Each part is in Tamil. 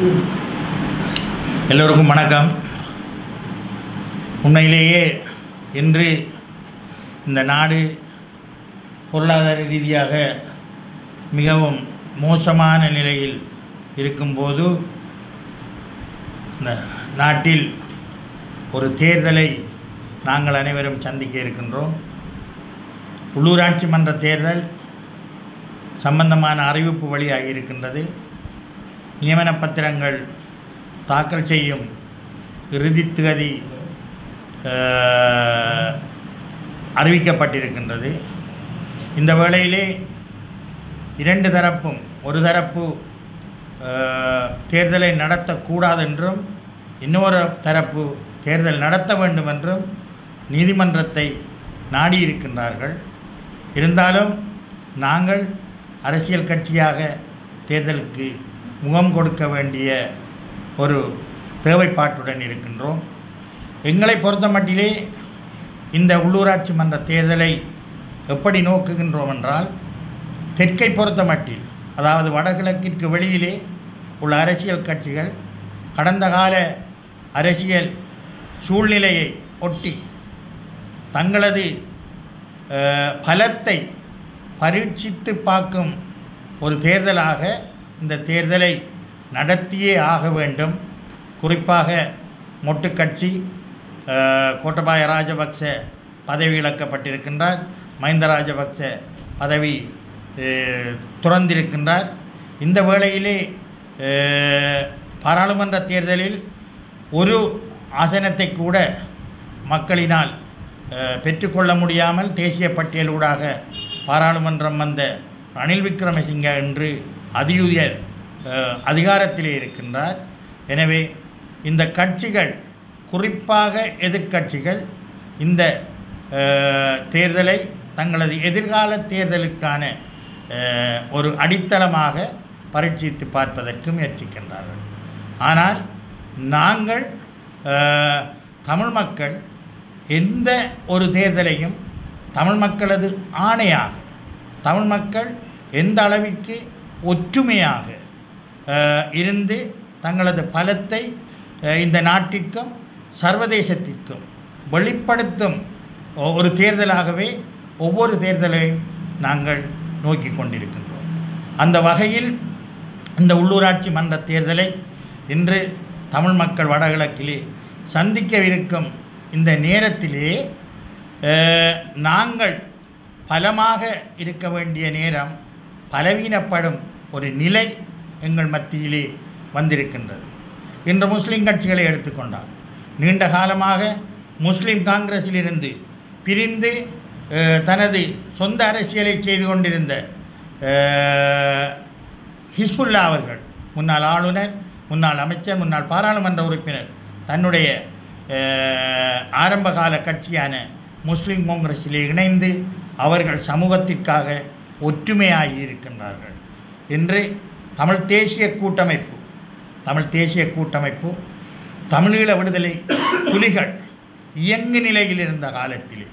எல்லோருக்கும் வணக்கம் உண்மையிலேயே இன்று இந்த நாடு பொருளாதார ரீதியாக மிகவும் மோசமான நிலையில் இருக்கும்போது இந்த நாட்டில் ஒரு தேர்தலை நாங்கள் அனைவரும் சந்திக்க இருக்கின்றோம் உள்ளூராட்சி மன்ற தேர்தல் சம்பந்தமான அறிவிப்பு வெளியாகி இருக்கின்றது நியமன பத்திரங்கள் தாக்கல் செய்யும் இறுதி தேதி அஹ், அறிவிக்கப்பட்டிருக்கின்றது இந்த வேளையிலே இரண்டு தரப்பும் ஒரு தரப்பு அஹ், தேர்தலை நடத்தக்கூடாதென்றும் இன்னொரு தரப்பு தேர்தல் நடத்த வேண்டும் என்றும் நீதிமன்றத்தை நாடியிருக்கின்றார்கள் இருந்தாலும் நாங்கள் அரசியல் கட்சியாக தேர்தலுக்கு முகம் கொடுக்க வேண்டிய ஒரு தேவைப்பாட்டுடன் இருக்கின்றோம் எங்களை பொறுத்த மட்டிலே இந்த உள்ளூராட்சி மன்ற தேர்தலை எப்படி நோக்குகின்றோம் என்றால் தெற்கை பொறுத்த மட்டில் அதாவது வடகிழக்கிற்கு வெளியிலே உள்ள அரசியல் கட்சிகள் கடந்த கால அரசியல் சூழ்நிலையை ஒட்டி தங்களது அஹ், பலத்தை பரீட்சித்து பார்க்கும் ஒரு தேர்தலாக இந்த தேர்தலை நடத்தியே ஆக வேண்டும் குறிப்பாக மொட்டு கட்சி அஹ், கோட்டபாய ராஜபக்ச பதவி இழக்கப்பட்டிருக்கின்றார் மஹிந்த ராஜபக்ச பதவி அஹ், துறந்திருக்கின்றார் இந்த வேளையிலே அஹ், பாராளுமன்ற தேர்தலில் ஒரு ஆசனத்தை கூட மக்களினால் அஹ், பெற்றுக்கொள்ள முடியாமல் தேசிய பட்டியலூடாக பாராளுமன்றம் வந்த ரணில் விக்ரமசிங்க என்று அதியுயர் அஹ், அதிகாரத்திலே இருக்கின்றார் எனவே இந்த கட்சிகள் குறிப்பாக எதிர்க்கட்சிகள் இந்த அஹ், தேர்தலை தங்களது எதிர்கால தேர்தலுக்கான அஹ், ஒரு அடித்தளமாக பரீட்சித்து பார்ப்பதற்கு முயற்சிக்கின்றார்கள் ஆனால் நாங்கள் அஹ், தமிழ் மக்கள் எந்த ஒரு தேர்தலையும் தமிழ் மக்களது ஆணையாக தமிழ் மக்கள் எந்த அளவிற்கு ஒற்றுமையாக அஹ், இருந்து தங்களது பலத்தை அஹ், இந்த நாட்டிற்கும் சர்வதேசத்திற்கும் வெளிப்படுத்தும் ஒ- ஒரு தேர்தலாகவே ஒவ்வொரு தேர்தலையும் நாங்கள் நோக்கி கொண்டிருக்கின்றோம் அந்த வகையில் இந்த உள்ளூராட்சி மன்ற தேர்தலை இன்று தமிழ் மக்கள் வடகிழக்கிலே சந்திக்கவிருக்கும் இந்த நேரத்திலே அஹ், நாங்கள் பலமாக இருக்க வேண்டிய நேரம் பலவீனப்படும் ஒரு நிலை எங்கள் மத்தியிலே வந்திருக்கின்றது இன்று முஸ்லிம் கட்சிகளை எடுத்துக்கொண்டால் நீண்ட காலமாக முஸ்லிம் காங்கிரஸிலிருந்து பிரிந்து அஹ், தனது சொந்த அரசியலை செய்து கொண்டிருந்த அஹ், ஹிஸ்புல்லா அவர்கள் முன்னாள் ஆளுநர் முன்னாள் அமைச்சர் முன்னாள் பாராளுமன்ற உறுப்பினர் தன்னுடைய அஹ், ஆரம்பகால கட்சியான முஸ்லிம் காங்கிரஸிலே இணைந்து அவர்கள் சமூகத்திற்காக ஒற்றுமையாகி இருக்கின்றார்கள் இன்று தமிழ் தேசிய கூட்டமைப்பு தமிழ் தேசிய கூட்டமைப்பு தமிழீழ விடுதலை புலிகள் இயங்கு நிலையில் இருந்த காலத்திலே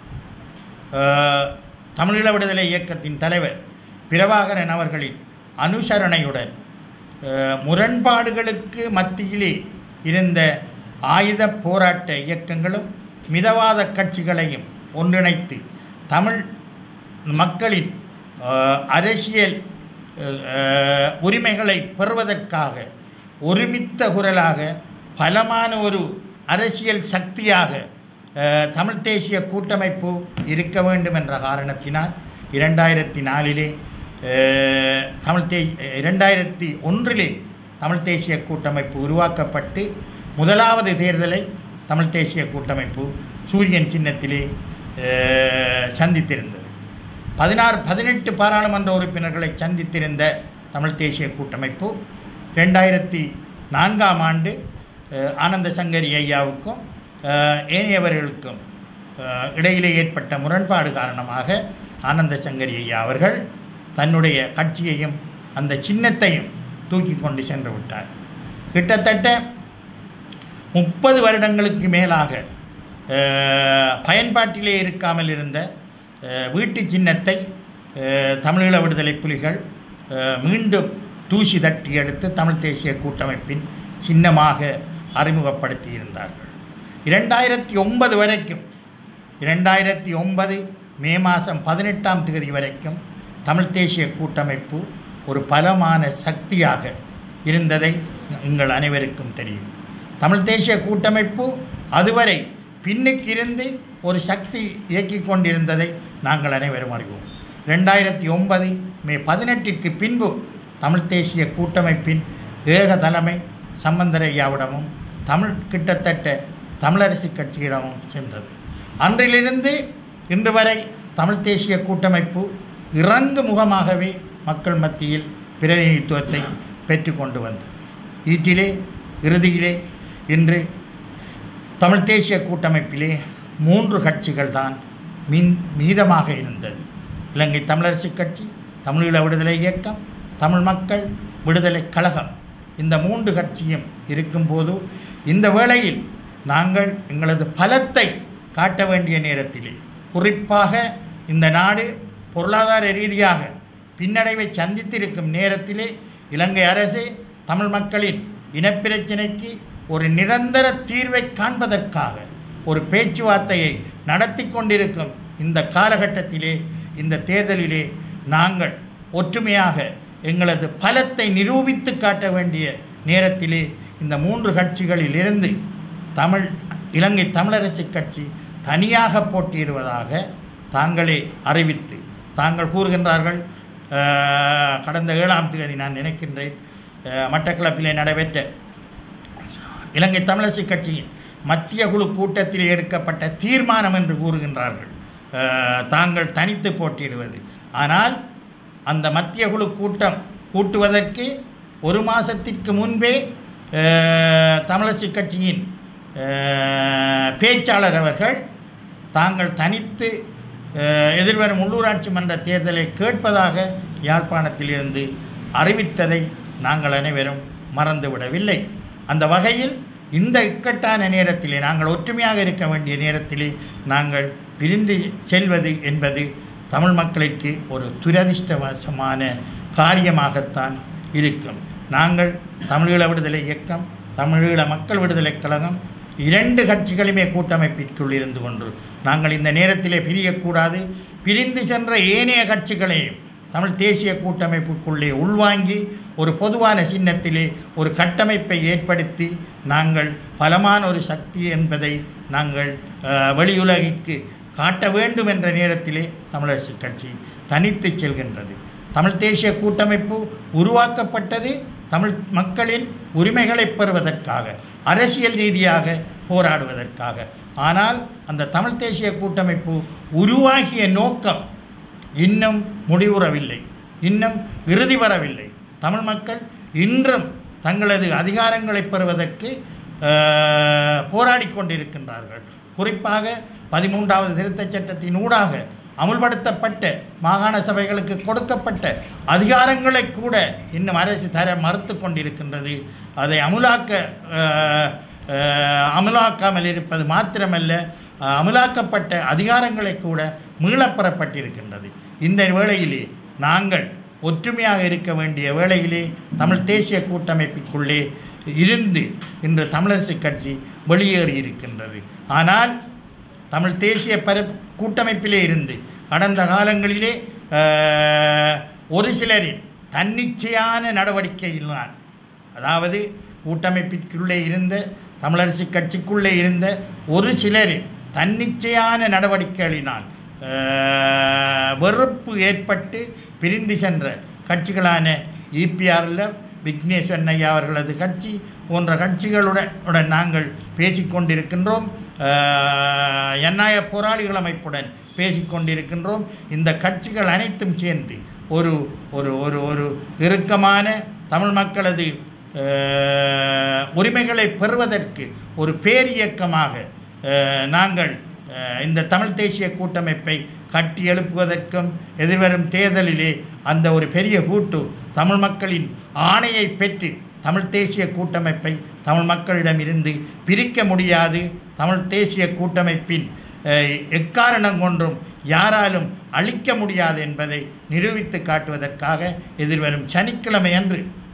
அஹ், தமிழீழ விடுதலை இயக்கத்தின் தலைவர் பிரபாகரன் அவர்களின் அனுசரணையுடன் அஹ், முரண்பாடுகளுக்கு மத்தியிலே இருந்த ஆயுத போராட்ட இயக்கங்களும் மிதவாத கட்சிகளையும் ஒன்றிணைத்து தமிழ் மக்களின் அஹ், அரசியல் அஹ், உரிமைகளை பெறுவதற்காக ஒருமித்த குரலாக பலமான ஒரு அரசியல் சக்தியாக அஹ், தமிழ் தேசிய கூட்டமைப்பு இருக்க வேண்டும் என்ற காரணத்தினால் இரண்டாயிரத்தி நாலிலே அஹ், தமிழ் தே இரண்டாயிரத்தி ஒன்றிலே தமிழ் தேசிய கூட்டமைப்பு உருவாக்கப்பட்டு முதலாவது தேர்தலை தமிழ் தேசிய கூட்டமைப்பு சூரியன் சின்னத்திலே அஹ், சந்தித்திருந்தது பதினாறு பதினெட்டு பாராளுமன்ற உறுப்பினர்களை சந்தித்திருந்த தமிழ் தேசிய கூட்டமைப்பு ரெண்டாயிரத்தி நான்காம் ஆண்டு அஹ், ஆனந்த சங்கரி ஐயாவுக்கும் அஹ், ஏனையவர்களுக்கும் அஹ், இடையிலே ஏற்பட்ட முரண்பாடு காரணமாக ஆனந்த சங்கரி ஐயா அவர்கள் தன்னுடைய கட்சியையும் அந்த சின்னத்தையும் தூக்கி கொண்டு சென்று விட்டார் கிட்டத்தட்ட முப்பது வருடங்களுக்கு மேலாக அஹ், பயன்பாட்டிலே இருக்காமல் இருந்த அஹ், வீட்டு சின்னத்தை அஹ், தமிழீழ விடுதலை புலிகள் அஹ், மீண்டும் தூசி தட்டி எடுத்து தமிழ் தேசிய கூட்டமைப்பின் சின்னமாக அறிமுகப்படுத்தி இருந்தார்கள் இரண்டாயிரத்தி ஒன்பது வரைக்கும் இரண்டாயிரத்தி ஒன்பது மே மாதம் பதினெட்டாம் தேதி வரைக்கும் தமிழ் தேசிய கூட்டமைப்பு ஒரு பலமான சக்தியாக இருந்ததை எங்கள் அனைவருக்கும் தெரியும் தமிழ் தேசிய கூட்டமைப்பு அதுவரை பின்னுக்கு இருந்து ஒரு சக்தி இயக்கிக் கொண்டிருந்ததை நாங்கள் அனைவரும் அறிவோம் ரெண்டாயிரத்தி ஒன்பது மே பதினெட்டிற்கு பின்பு தமிழ் தேசிய கூட்டமைப்பின் ஏக தலைமை சம்பந்தரையாவிடமும் தமிழ் கிட்டத்தட்ட தமிழரசு கட்சியிடமும் சென்றது அன்றிலிருந்து இன்று வரை தமிழ் தேசிய கூட்டமைப்பு இறங்கு முகமாகவே மக்கள் மத்தியில் பிரதிநிதித்துவத்தை பெற்றுக்கொண்டு வந்தது ஈட்டிலே இறுதியிலே இன்று தமிழ் தேசிய கூட்டமைப்பிலே மூன்று கட்சிகள் தான் மின் மீதமாக இருந்தது இலங்கை தமிழரசு கட்சி தமிழீழ விடுதலை இயக்கம் தமிழ் மக்கள் விடுதலை கழகம் இந்த மூன்று கட்சியும் இருக்கும்போது இந்த வேளையில் நாங்கள் எங்களது பலத்தை காட்ட வேண்டிய நேரத்திலே குறிப்பாக இந்த நாடு பொருளாதார ரீதியாக பின்னடைவை சந்தித்திருக்கும் நேரத்திலே இலங்கை அரசு தமிழ் மக்களின் இனப்பிரச்சினைக்கு ஒரு நிரந்தர தீர்வை காண்பதற்காக ஒரு பேச்சுவார்த்தையை நடத்தி கொண்டிருக்கும் இந்த காலகட்டத்திலே இந்த தேர்தலிலே நாங்கள் ஒற்றுமையாக எங்களது பலத்தை நிரூபித்து காட்ட வேண்டிய நேரத்திலே இந்த மூன்று கட்சிகளில் இருந்து தமிழ் இலங்கை தமிழரசு கட்சி தனியாக போட்டியிடுவதாக தாங்களே அறிவித்து தாங்கள் கூறுகின்றார்கள் அஹ், கடந்த ஏழாம் தேதி நான் நினைக்கின்றேன் அஹ், மட்டக்களப்பிலே நடைபெற்ற இலங்கை தமிழரசு கட்சியின் மத்திய குழு கூட்டத்தில் எடுக்கப்பட்ட தீர்மானம் என்று கூறுகின்றார்கள் அஹ், தாங்கள் தனித்து போட்டியிடுவது ஆனால் அந்த மத்திய குழு கூட்டம் கூட்டுவதற்கு ஒரு மாதத்திற்கு முன்பே அஹ், தமிழரசு கட்சியின் அஹ், பேச்சாளர் அவர்கள் தாங்கள் தனித்து அஹ், எதிர்வரும் உள்ளூராட்சி மன்ற தேர்தலை கேட்பதாக யாழ்ப்பாணத்திலிருந்து அறிவித்ததை நாங்கள் அனைவரும் மறந்துவிடவில்லை அந்த வகையில் இந்த இக்கட்டான நேரத்திலே நாங்கள் ஒற்றுமையாக இருக்க வேண்டிய நேரத்திலே நாங்கள் பிரிந்து செல்வது என்பது தமிழ் மக்களுக்கு ஒரு துரதிர்ஷ்டவசமான காரியமாகத்தான் இருக்கும் நாங்கள் தமிழீழ விடுதலை இயக்கம் தமிழீழ மக்கள் விடுதலை கழகம் இரண்டு கட்சிகளுமே கூட்டமைப்பிற்குள் இருந்து கொண்டு நாங்கள் இந்த நேரத்திலே பிரியக்கூடாது பிரிந்து சென்ற ஏனைய கட்சிகளையும் தமிழ் தேசிய கூட்டமைப்புக்குள்ளே உள்வாங்கி ஒரு பொதுவான சின்னத்திலே ஒரு கட்டமைப்பை ஏற்படுத்தி நாங்கள் பலமான ஒரு சக்தி என்பதை நாங்கள் அஹ், வெளியுலகிற்கு காட்ட வேண்டும் என்ற நேரத்திலே தமிழரசு கட்சி தனித்து செல்கின்றது தமிழ் தேசிய கூட்டமைப்பு உருவாக்கப்பட்டது தமிழ் மக்களின் உரிமைகளை பெறுவதற்காக அரசியல் ரீதியாக போராடுவதற்காக ஆனால் அந்த தமிழ் தேசிய கூட்டமைப்பு உருவாகிய நோக்கம் இன்னும் முடிவுறவில்லை இன்னும் இறுதி வரவில்லை தமிழ் மக்கள் இன்றும் தங்களது அதிகாரங்களை பெறுவதற்கு அஹ், போராடிக் கொண்டிருக்கின்றார்கள் குறிப்பாக பதிமூன்றாவது திருத்தச் சட்டத்தின் ஊடாக அமுல்படுத்தப்பட்ட மாகாண சபைகளுக்கு கொடுக்கப்பட்ட அதிகாரங்களை கூட இன்னும் அரசு தர மறுத்து கொண்டிருக்கின்றது அதை அமுலாக்க அஹ், அஹ், அமுலாக்காமல் இருப்பது மாத்திரமல்ல அஹ், அமுலாக்கப்பட்ட அதிகாரங்களை கூட மீளப்பெறப்பட்டிருக்கின்றது இந்த வேளையிலே நாங்கள் ஒற்றுமையாக இருக்க வேண்டிய வேளையிலே தமிழ் தேசிய கூட்டமைப்புக்குள்ளே இருந்து இன்று தமிழரசு கட்சி வெளியேறி இருக்கின்றது ஆனால் தமிழ் தேசிய பர கூட்டமைப்பிலே இருந்து கடந்த காலங்களிலே அஹ், ஒரு சிலரின் தன்னிச்சையான நடவடிக்கையில்தான் அதாவது கூட்டமைப்பிற்குள்ளே இருந்த தமிழரசு கட்சிக்குள்ளே இருந்த ஒரு சிலரின் தன்னிச்சையான நடவடிக்கைகளினால் அஹ், வெறுப்பு ஏற்பட்டு பிரிந்து சென்ற கட்சிகளான இபிஆரில் விக்னேஸ்வரன் ஐயா அவர்களது கட்சி போன்ற கட்சிகளுடன் உடன் நாங்கள் பேசிக்கொண்டிருக்கின்றோம் அஹ், எண்ணாய போராளிகள் அமைப்புடன் பேசிக்கொண்டிருக்கின்றோம் இந்த கட்சிகள் அனைத்தும் சேர்ந்து ஒரு ஒரு ஒரு ஒரு இறுக்கமான தமிழ் மக்களது அஹ், உரிமைகளை பெறுவதற்கு ஒரு பேரியக்கமாக அஹ், நாங்கள் அஹ், இந்த தமிழ் தேசிய கூட்டமைப்பை கட்டி எழுப்புவதற்கும் எதிர்வரும் தேர்தலிலே அந்த ஒரு பெரிய கூட்டு தமிழ் மக்களின் ஆணையை பெற்று தமிழ் தேசிய கூட்டமைப்பை தமிழ் மக்களிடமிருந்து பிரிக்க முடியாது தமிழ் தேசிய கூட்டமைப்பின் அஹ், எக்காரணம் கொன்றும் யாராலும் அழிக்க முடியாது என்பதை நிரூபித்து காட்டுவதற்காக எதிர்வரும் சனிக்கிழமை அன்று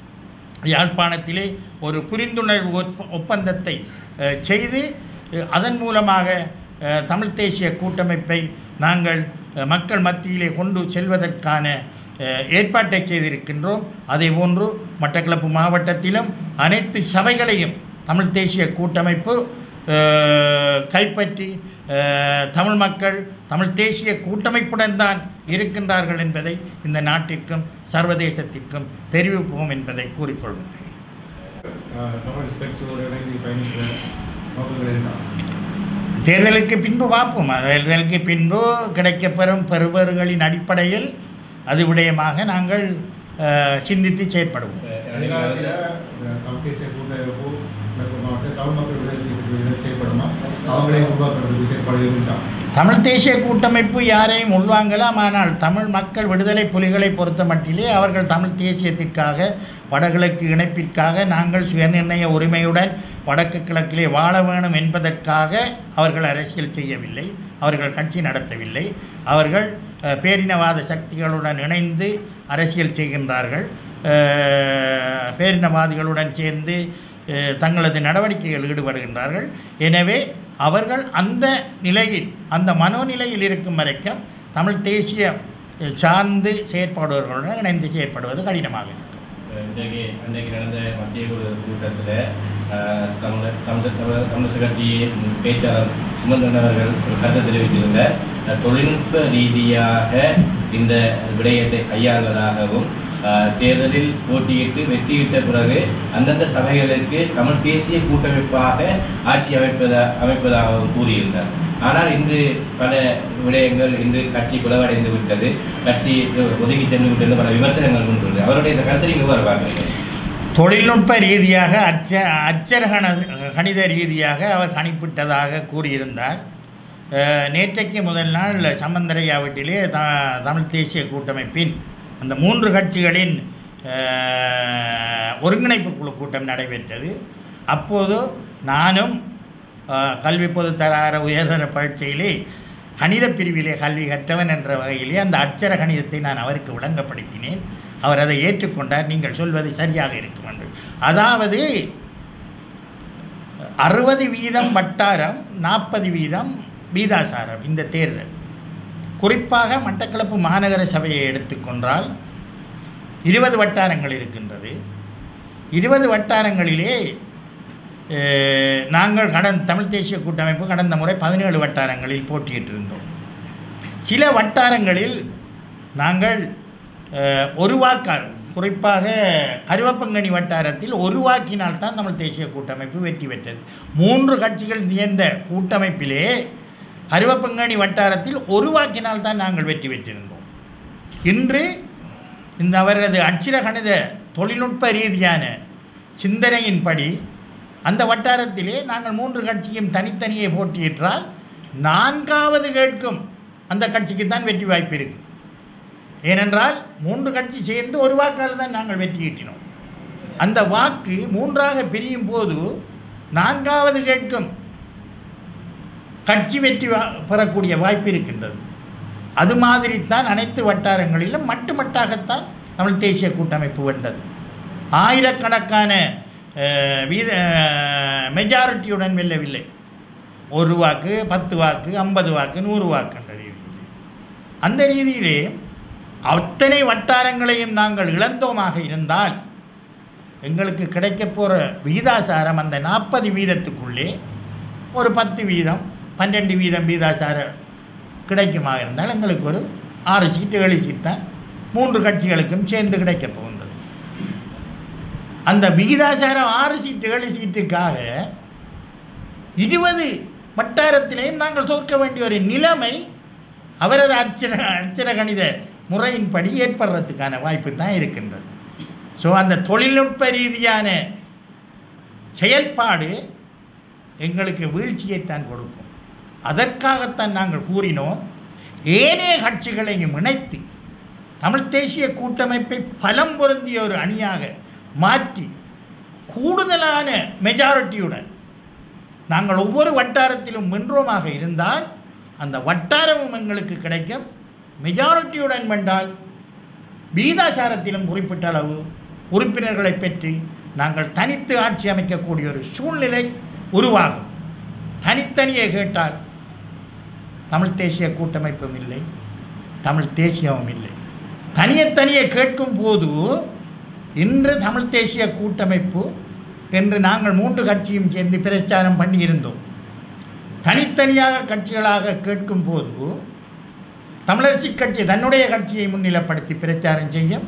யாழ்ப்பாணத்திலே ஒரு புரிந்துணர்வு ஒப்ப- ஒப்பந்தத்தை அஹ், செய்து அஹ், அதன் மூலமாக அஹ், தமிழ் தேசிய கூட்டமைப்பை நாங்கள் அஹ், மக்கள் மத்தியிலே கொண்டு செல்வதற்கான அஹ், ஏற்பாட்டை செய்திருக்கின்றோம் அதே போன்று மட்டக்களப்பு மாவட்டத்திலும் அனைத்து சபைகளையும் தமிழ் தேசிய கூட்டமைப்பு அஹ், கைப்பற்றி அஹ், தமிழ் மக்கள் தமிழ் தேசிய கூட்டமைப்புடன் தான் இருக்கின்றார்கள் என்பதை இந்த நாட்டிற்கும் சர்வதேசத்திற்கும் தெரிவிப்போம் என்பதை கூறிக்கொள்கின்றேன் ஆஹ் தமிழ் கட்சியோடு இணைந்து பயணிக்கிற நோக்கங்கள் இருக்கா தேர்தலுக்கு பின்பு பார்ப்போம் தேர்தலுக்கு பின்பு கிடைக்கப்பெறும் பெறுபவர்களின் அடிப்படையில் அது விடயமாக நாங்கள் அஹ், சிந்தித்து செயற்படுவோம் அதிகாரத்தில் தமிழ் தேசிய கூட்டமைப்பு மலப்பு மாவட்ட தமிழ் மக்கள் விடுதலை செயல்படுமா அவங்களே உருவாக்குறதுக்கு செயற்பாடு இருக்கா தமிழ் தேசிய கூட்டமைப்பு யாரையும் உள்வாங்கலாம் ஆனால் தமிழ் மக்கள் விடுதலை புலிகளை பொறுத்த மட்டிலே அவர்கள் தமிழ் தேசியத்திற்காக வடகிழக்கு இணைப்பிற்காக நாங்கள் சுயநிர்ணய உரிமையுடன் வடக்கு கிழக்கிலே வாழ வேணும் என்பதற்காக அவர்கள் அரசியல் செய்யவில்லை அவர்கள் கட்சி நடத்தவில்லை அவர்கள் அஹ், பேரினவாத சக்திகளுடன் இணைந்து அரசியல் செய்கின்றார்கள் அஹ், பேரினவாதிகளுடன் சேர்ந்து அஹ், தங்களது நடவடிக்கைகள் ஈடுபடுகின்றார்கள் எனவே அவர்கள் அந்த நிலையில் அந்த மனோநிலையில் இருக்கும் வரைக்கும் தமிழ் தேசிய அஹ், சார்ந்து செயற்படுபவர்களுடன் இணைந்து செயற்படுவது கடினமாக இருக்கும் இன்றைக்கு அன்றைக்கு நடந்த மத்திய குழு கூட்டத்தில் தமிழர் தமிழர் தமிழர் தமிழர் கட்சியின் பேச்சாளர் சுமந்திரன் அவர்கள் ஒரு கருத்து தெரிவித்திருந்த அஹ், தொழில்நுட்ப ரீதியாக இந்த விடயத்தை கையாள்வதாகவும் அஹ், தேர்தலில் போட்டியிட்டு வெற்றியிட்ட பிறகு அந்தந்த சபைகளுக்கு தமிழ் தேசிய கூட்டமைப்பாக ஆட்சி அமைப்பதா அமைப்பதாகவும் கூறியிருந்தார் ஆனால் இன்று பல விடயங்கள் இன்று கட்சி பிளவடைந்து விட்டது கட்சி ஒதுக்கி சென்று விட்டது பல விமர்சனங்கள் கொண்டுள்ளது அவருடைய இந்த கருத்தை நீங்கள் எவ்வாறு பார்க்குறீங்க தொழில்நுட்ப ரீதியாக அச்ச அச்சர கண கணித ரீதியாக அவர் கணிப்பிட்டதாக கூறியிருந்தார் அஹ், நேற்றைக்கு முதல் நாள் சம்பந்தரையா வீட்டிலே த தமிழ் தேசிய கூட்டமைப்பின் அந்த மூன்று கட்சிகளின் அஹ், ஒருங்கிணைப்பு குழு கூட்டம் நடைபெற்றது அப்போது நானும் அஹ், கல்வி பொதுத்தரார உயர்தர பரீட்சையிலே கணித பிரிவிலே கல்வி கற்றவன் என்ற வகையிலே அந்த அச்சர கணிதத்தை நான் அவருக்கு விளங்கப்படுத்தினேன் அவர் அதை ஏற்றுக்கொண்டார் நீங்கள் சொல்வது சரியாக இருக்கும் என்று அதாவது அறுபது வீதம் வட்டாரம் நாற்பது வீதம் வீதாசாரம் இந்த தேர்தல் குறிப்பாக மட்டக்களப்பு மாநகர சபையை எடுத்துக்கொண்டால் இருபது வட்டாரங்கள் இருக்கின்றது இருபது வட்டாரங்களிலே அஹ், நாங்கள் கடந்த தமிழ் தேசிய கூட்டமைப்பு கடந்த முறை பதினேழு வட்டாரங்களில் போட்டியிட்டிருந்தோம் சில வட்டாரங்களில் நாங்கள் அஹ், ஒரு வாக்கால் குறிப்பாக கருவப்பங்கனி வட்டாரத்தில் ஒரு வாக்கினால் தான் தமிழ் தேசிய கூட்டமைப்பு வெற்றி பெற்றது மூன்று கட்சிகள் சேர்ந்த கூட்டமைப்பிலே கருவப்பங்கனி வட்டாரத்தில் ஒரு வாக்கினால் தான் நாங்கள் வெற்றி பெற்றிருந்தோம் இன்று இந்த அவரது அச்சிர கணித தொழில்நுட்ப ரீதியான சிந்தனையின்படி அந்த வட்டாரத்திலே நாங்கள் மூன்று கட்சியும் தனித்தனியே போட்டியிட்டால் நான்காவது கேட்கும் அந்த கட்சிக்கு தான் வெற்றி வாய்ப்பு இருக்கு ஏனென்றால் மூன்று கட்சி சேர்ந்து ஒரு வாக்கால் தான் நாங்கள் வெற்றி ஈட்டினோம் அந்த வாக்கு மூன்றாக பிரியும் போது நான்காவது கேட்கும் கட்சி வெற்றி வா- பெறக்கூடிய வாய்ப்பு இருக்கின்றது அது மாதிரித்தான் அனைத்து வட்டாரங்களிலும் மட்டுமட்டாகத்தான் தமிழ் தேசிய கூட்டமைப்பு வென்றது ஆயிரக்கணக்கான அஹ், வீத மெஜாரிட்டியுடன் வெல்லவில்லை ஒரு வாக்கு பத்து வாக்கு ஐம்பது வாக்கு நூறு வாக்கு என்ற ரீதியிலே அந்த ரீதியிலே அத்தனை வட்டாரங்களையும் நாங்கள் இழந்தோமாக இருந்தால் எங்களுக்கு கிடைக்கப் போகிற விகிதாசாரம் அந்த நாற்பது வீதத்துக்குள்ளே ஒரு பத்து வீதம் பன்னெண்டு வீதம் வீதாசார கிடைக்குமாக இருந்தால் எங்களுக்கு ஒரு ஆறு சீட்டு ஏழு சீட் தான் மூன்று கட்சிகளுக்கும் சேர்ந்து கிடைக்கப் போகின்றது அந்த விகிதாசாரம் ஆறு சீட்டு ஏழு சீட்டுக்காக இருபது வட்டாரத்திலேயும் நாங்கள் தோற்க வேண்டிய ஒரு நிலைமை அவரது அச்சர அச்சர கணித முறையின்படி ஏற்படுறதுக்கான வாய்ப்பு தான் இருக்கின்றது ஸோ அந்த தொழில்நுட்ப ரீதியான செயல்பாடு எங்களுக்கு வீழ்ச்சியைத்தான் கொடுக்கும் அதற்காகத்தான் நாங்கள் கூறினோம் ஏனைய கட்சிகளையும் இணைத்து தமிழ் தேசிய கூட்டமைப்பை பலம் பொருந்திய ஒரு அணியாக மாற்றி கூடுதலான மெஜாரிட்டியுடன் நாங்கள் ஒவ்வொரு வட்டாரத்திலும் வென்றோமாக இருந்தால் அந்த வட்டாரமும் எங்களுக்கு கிடைக்கும் மெஜாரிட்டியுடன் வென்றால் வீதாசாரத்திலும் குறிப்பிட்ட அளவு உறுப்பினர்களை பெற்று நாங்கள் தனித்து ஆட்சி அமைக்கக்கூடிய ஒரு சூழ்நிலை உருவாகும் தனித்தனியே கேட்டால் தமிழ் தேசிய கூட்டமைப்பும் இல்லை தமிழ் தேசியமும் இல்லை தனியே தனியே கேட்கும் போது இன்று தமிழ் தேசிய கூட்டமைப்பு என்று நாங்கள் மூன்று கட்சியும் சேர்ந்து பிரச்சாரம் பண்ணியிருந்தோம் தனித்தனியாக கட்சிகளாக கேட்கும் போது தமிழரசி கட்சி தன்னுடைய கட்சியை முன்னிலைப்படுத்தி பிரச்சாரம் செய்யும்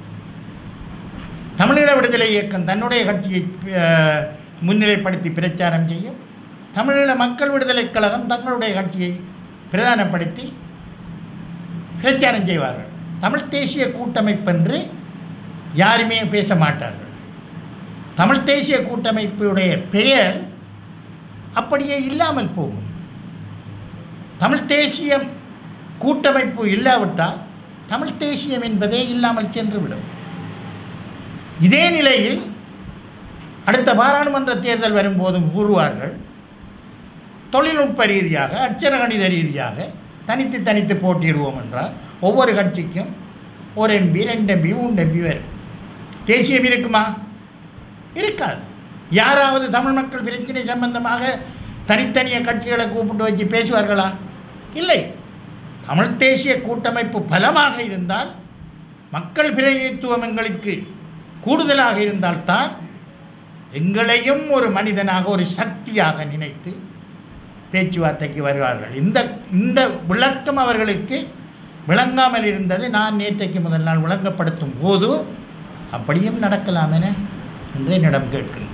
தமிழீழ விடுதலை இயக்கம் தன்னுடைய கட்சியை அஹ், முன்னிலைப்படுத்தி பிரச்சாரம் செய்யும் தமிழீழ மக்கள் விடுதலைக் கழகம் தங்களுடைய கட்சியை பிரதானப்படுத்தி பிரச்சாரம் செய்வார்கள் தமிழ் தேசிய கூட்டமைப்பென்று யாருமே பேச மாட்டார்கள் தமிழ் தேசிய கூட்டமைப்புடைய பெயர் அப்படியே இல்லாமல் போகும் தமிழ் தேசியம் கூட்டமைப்பு இல்லாவிட்டால் தமிழ் தேசியம் என்பதே இல்லாமல் சென்றுவிடும் இதே நிலையில் அடுத்த பாராளுமன்ற தேர்தல் வரும்போதும் கூறுவார்கள் தொழில்நுட்ப ரீதியாக அச்சர கணித ரீதியாக தனித்து தனித்து போட்டியிடுவோம் என்றால் ஒவ்வொரு கட்சிக்கும் ஒரு எம்பி ரெண்டு எம்பி மூன்று எம்பி வரும் தேசியம் இருக்குமா இருக்காது யாராவது தமிழ் மக்கள் பிரச்சனை சம்பந்தமாக தனித்தனிய கட்சிகளை கூப்பிட்டு வச்சு பேசுவார்களா இல்லை தமிழ் தேசிய கூட்டமைப்பு பலமாக இருந்தால் மக்கள் பிரதிநிதித்துவம் எங்களுக்கு கூடுதலாக இருந்தால்தான் எங்களையும் ஒரு மனிதனாக ஒரு சக்தியாக நினைத்து பேச்சுவார்த்தைக்கு வருவார்கள் இந்த இந்த விளக்கம் அவர்களுக்கு விளங்காமல் இருந்தது நான் நேற்றைக்கு முதல் நாள் விளங்கப்படுத்தும் போது அப்படியும் நடக்கலாம் என என்று என்னிடம் கேட்கின்றேன்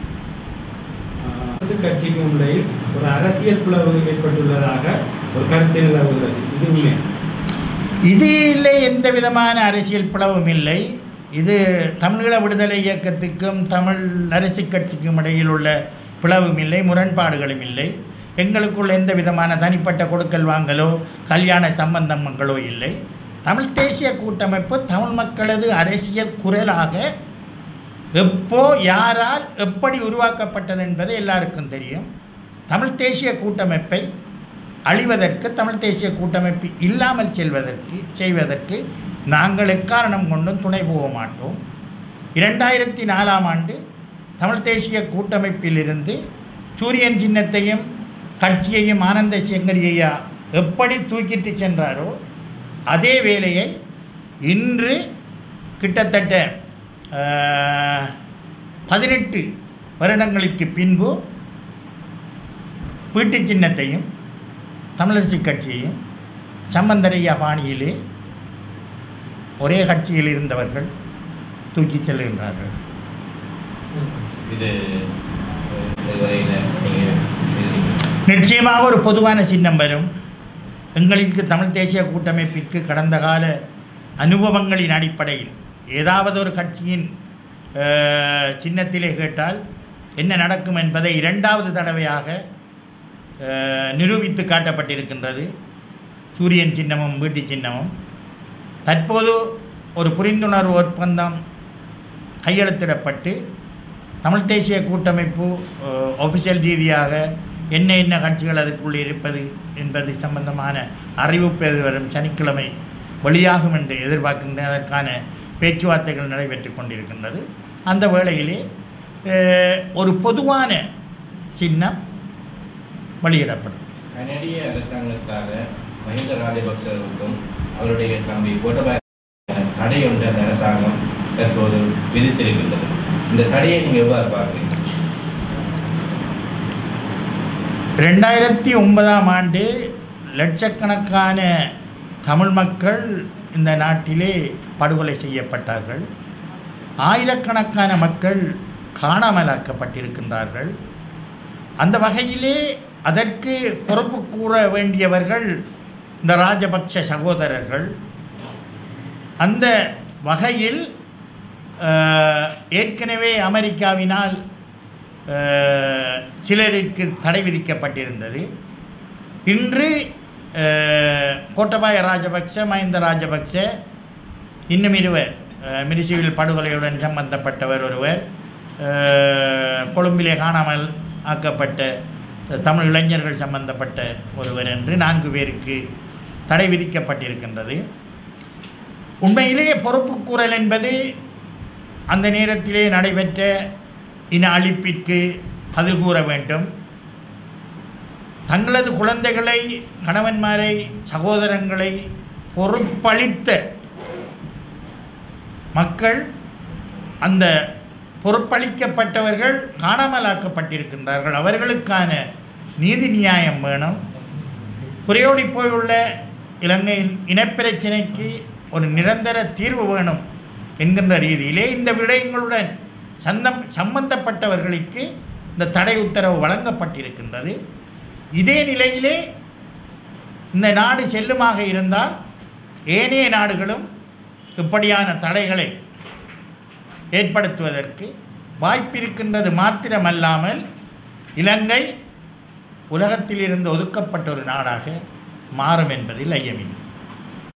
அரசு கட்சிக்கு இடையில் ஒரு அரசியல் பிளவு ஏற்பட்டுள்ளதாக ஒரு கருத்து நிலவுகிறது இது உண்மை இதில் எந்த விதமான அரசியல் பிளவும் இல்லை இது தமிழீழ விடுதலை இயக்கத்துக்கும் தமிழ் அரசு கட்சிக்கும் இடையில் உள்ள பிளவும் இல்லை முரண்பாடுகளும் இல்லை எங்களுக்குள்ள எந்த விதமான தனிப்பட்ட கொடுக்கல் வாங்கலோ கல்யாண சம்பந்தங்களோ இல்லை தமிழ் தேசிய கூட்டமைப்பு தமிழ் மக்களது அரசியல் குரலாக எப்போ யாரால் எப்படி உருவாக்கப்பட்டது என்பது எல்லாருக்கும் தெரியும் தமிழ் தேசிய கூட்டமைப்பை அழிவதற்கு தமிழ் தேசிய கூட்டமைப்பு இல்லாமல் செல்வதற்கு செய்வதற்கு நாங்கள் எக்காரணம் கொண்டும் துணை போக மாட்டோம் இரண்டாயிரத்தி நாலாம் ஆண்டு தமிழ் தேசிய கூட்டமைப்பிலிருந்து சூரியன் சின்னத்தையும் கட்சியையும் ஆனந்த செங்கரியையா எப்படி தூக்கிட்டு சென்றாரோ அதே வேலையை இன்று கிட்டத்தட்ட ஆஹ், பதினெட்டு வருடங்களுக்கு பின்பு வீட்டு சின்னத்தையும் தமிழரசு கட்சியையும் சம்பந்தரையா பாணியிலே ஒரே கட்சியில் இருந்தவர்கள் தூக்கிச் செல்கின்றார்கள் இது அஹ், இதுவரையில் நீங்கள் செய்திருக்கீங்க நிச்சயமாக ஒரு பொதுவான சின்னம் வரும் எங்களுக்கு தமிழ் தேசிய கூட்டமைப்பிற்கு கடந்த கால அனுபவங்களின் அடிப்படையில் ஏதாவது ஒரு கட்சியின் அஹ், சின்னத்திலே கேட்டால் என்ன நடக்கும் என்பதை இரண்டாவது தடவையாக அஹ், நிரூபித்து காட்டப்பட்டிருக்கின்றது சூரியன் சின்னமும் வீட்டு சின்னமும் தற்போது ஒரு புரிந்துணர்வு ஒப்பந்தம் கையெழுத்திடப்பட்டு தமிழ் தேசிய கூட்டமைப்பு ஒஃபிஷியல் ரீதியாக என்ன என்ன கட்சிகள் அதற்குள் இருப்பது என்பது சம்பந்தமான அறிவிப்பு எதிர்வரும் சனிக்கிழமை வெளியாகும் என்று எதிர்பார்க்கின்ற அதற்கான பேச்சுவார்த்தைகள் நடைபெற்று கொண்டிருக்கின்றது அந்த வேளையிலே அஹ், ஒரு பொதுவான சின்னம் வெளியிடப்படும் கனடிய அரசாங்கத்தால் மஹிந்த ராஜபக்சவுக்கும் அவருடைய தம்பி கோட்டபாய தடை ஒன்று அந்த அரசாங்கம் தற்போது விதித்திருக்கின்றது இந்த தடையை நீங்கள் எவ்வாறு பார்க்குறீங்க ரெண்டாயிரத்தி ஒன்பதாம் ஆண்டு லட்சக்கணக்கான தமிழ் மக்கள் இந்த நாட்டிலே படுகொலை செய்யப்பட்டார்கள் ஆயிரக்கணக்கான மக்கள் காணாமலாக்கப்பட்டிருக்கின்றார்கள் அந்த வகையிலே அதற்கு பொறுப்பு கூற வேண்டியவர்கள் இந்த ராஜபக்ஷ சகோதரர்கள் அந்த வகையில் அஹ், ஏற்கனவே அமெரிக்காவினால் அஹ், சிலருக்கு தடை விதிக்கப்பட்டிருந்தது இன்று அஹ், கோட்டபாய ராஜபக்ச மஹிந்த ராஜபக்ச இன்னும் இருவர் அஹ், மிரிசிவில் படுகொலையுடன் சம்பந்தப்பட்டவர் ஒருவர் அஹ், கொழும்பிலே காணாமல் ஆக்கப்பட்ட தமிழ் இளைஞர்கள் சம்பந்தப்பட்ட ஒருவர் என்று நான்கு பேருக்கு தடை விதிக்கப்பட்டிருக்கின்றது உண்மையிலேயே பொறுப்புக்கூறல் என்பது அந்த நேரத்திலே நடைபெற்ற இன அழிப்பிற்கு பதில் கூற வேண்டும் தங்களது குழந்தைகளை கணவன்மாரை சகோதரங்களை பொறுப்பளித்த மக்கள் அந்த பொறுப்பளிக்கப்பட்டவர்கள் காணாமலாக்கப்பட்டிருக்கின்றார்கள் அவர்களுக்கான நீதி நியாயம் வேணும் குறையோடி போயுள்ள இலங்கையின் இனப்பிரச்சினைக்கு ஒரு நிரந்தர தீர்வு வேணும் என்கின்ற ரீதியிலே இந்த விடயங்களுடன் சந்தம் சம்பந்தப்பட்டவர்களுக்கு இந்த தடை உத்தரவு வழங்கப்பட்டிருக்கின்றது இதே நிலையிலே இந்த நாடு செல்லுமாக இருந்தால் ஏனைய நாடுகளும் இப்படியான தடைகளை ஏற்படுத்துவதற்கு வாய்ப்பிருக்கின்றது மாத்திரமல்லாமல் இலங்கை உலகத்திலிருந்து ஒதுக்கப்பட்ட ஒரு நாடாக மாறும் என்பதில் ஐயமில்லை